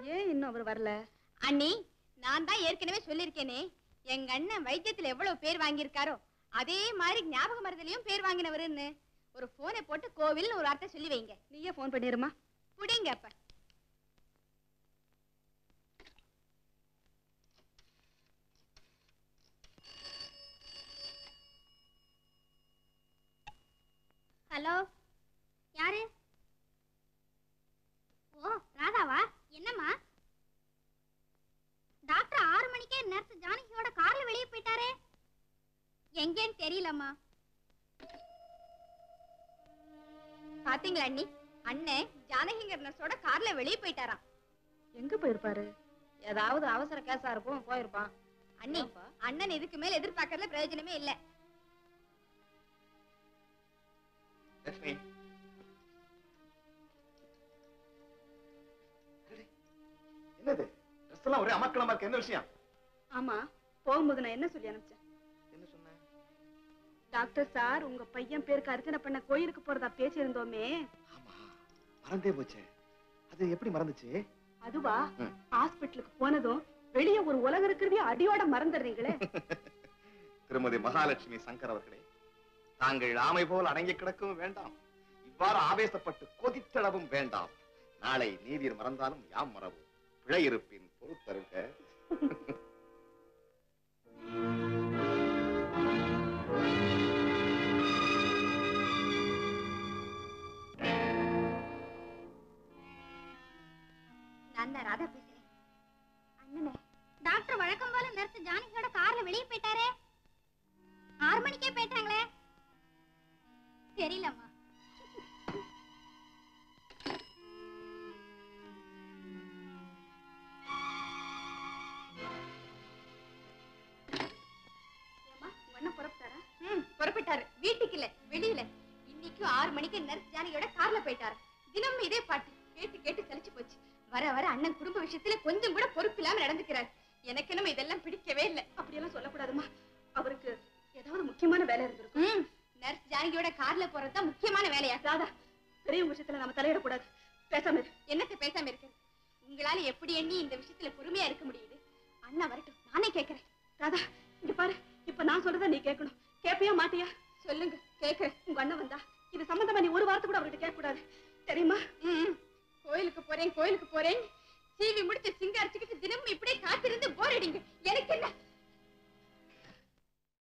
ஏன் இன்னும் அவர் வரல அண்ணி நான் தான் ஏற்கனவே சொல்லியிருக்கேனே எங்க அண்ணன் வைத்தியத்துல எவ்வளவு பேர் வாங்கியிருக்காரோ அதே மாதிரி ஞாபக மருந்துலயும் பேர் வாங்கினவருன்னு ஒரு போனை போட்டு கோவில்னு ஒரு வார்த்தை சொல்லி வைங்க நீயே ஃபோன் பண்ணிருமா புடிங்க அப்ப ஹலோ யாரு ஓ ராதாவா என்னம்மா டாக்டர் ஆறு மணிக்கே நர்ஸ் ஜானகியோட கார்ல வெளியே போயிட்டாரே எங்கேன்னு தெரியலம்மா பாத்தீங்களா அண்ணி அண்ணன் ஜானகிங்கிற நர்ஸோட கார்ல வெளியே போயிட்டாராம் எங்க போயிருப்பாரு ஏதாவது அவசர கேஸா இருக்கும் போயிருப்பான் அண்ணி அண்ணன் இதுக்கு மேல எதிர்பார்க்கறதுல பிரயோஜனமே இல்ல லட்சுமி அடடே, என்னது ட்ரெஸ் எல்லாம் ஒரே அமக்கலமா இருக்கு என்ன விஷயம் ஆமா போகும்போது நான் என்ன சொல்லி அனுப்பிச்சேன் என்ன சொன்ன டாக்டர் சார் உங்க பையன் பேருக்கு அர்ச்சனை பண்ண கோயிலுக்கு போறதா பேசியிருந்தோமே ஆமா மறந்தே போச்சே அது எப்படி மறந்துச்சு அதுவா ம். ஹாஸ்பிட்டலுக்கு போனதும் வெளிய ஒரு உலகம் இருக்கிறதே அடியோட மறந்துடுறீங்களே திருமதி மகாலட்சுமி சங்கர் அவர்களே தாங்கள் ஆமை போல் அடங்கி கிடக்கவும் வேண்டாம் இவ்வாறு ஆவேசப்பட்டு கொதித்தளவும் வேண்டாம் நாளை நீதிர் மறந்தாலும் யாம் மறவோம் பிழை இருப்பின் பொறுத்தருக நான் தான் ராதா பேசுறேன் அண்ணனே டாக்டர் வழக்கம் போல நர்ஸ் ஜானகியோட கார்ல வெளியே போயிட்டாரே ஆறு மணிக்கே போயிட்டாங்களே தெரியலம்மா ஏம்மா, உங்க அண்ணன் புறப்பட்டாரா ம் புறப்பட்டாரு வீட்டுக்கு இல்ல வெளியில இன்னைக்கும் ஆறு மணிக்கு நர்ஸ் ஜானகியோட கார்ல போயிட்டாரு தினமும் இதே பாட்டு கேட்டு கேட்டு சலிச்சு போச்சு வர வர அண்ணன் குடும்ப விஷயத்துல கொஞ்சம் கூட பொறுப்பு இல்லாம நடந்துக்கிறார் எனக்கு என்னமோ இதெல்லாம் பிடிக்கவே இல்ல அப்படியெல்லாம் சொல்லக்கூடாதும்மா அவருக்கு ஏதாவது முக்கியமான வேலை இருந்திருக்கும் ம் நர்ஸ் ஜானகியோட கார்ல போறதுதான் முக்கியமான வேலையா ராதா பெரியவங்க விஷயத்துல நம்ம தலையிடக்கூடாது பேசாம இரு. என்னத்த பேசாம இருக்கு உங்களால எப்படி எண்ணி இந்த விஷயத்துல பொறுமையா இருக்க முடியுது அண்ணா வரட்டும் நானே கேக்குறேன் ராதா இங்க பாரு இப்ப நான் சொல்றத நீ கேட்கணும் கேப்பியா மாட்டியா சொல்லுங்க கேக்குறேன் உங்க அண்ணன் வந்தா இது சம்பந்தமா நீ ஒரு வார்த்தை கூட அவர்கிட்ட கேட்க கூடாது தெரியுமா ம், ம். கோயிலுக்கு போறேன் கோயிலுக்கு போறேன் சீவி முடிச்சு சிங்க அடிச்சுக்கிட்டு தினமும் இப்படியே காத்திருந்து போர் அடிங்க எனக்கு என்ன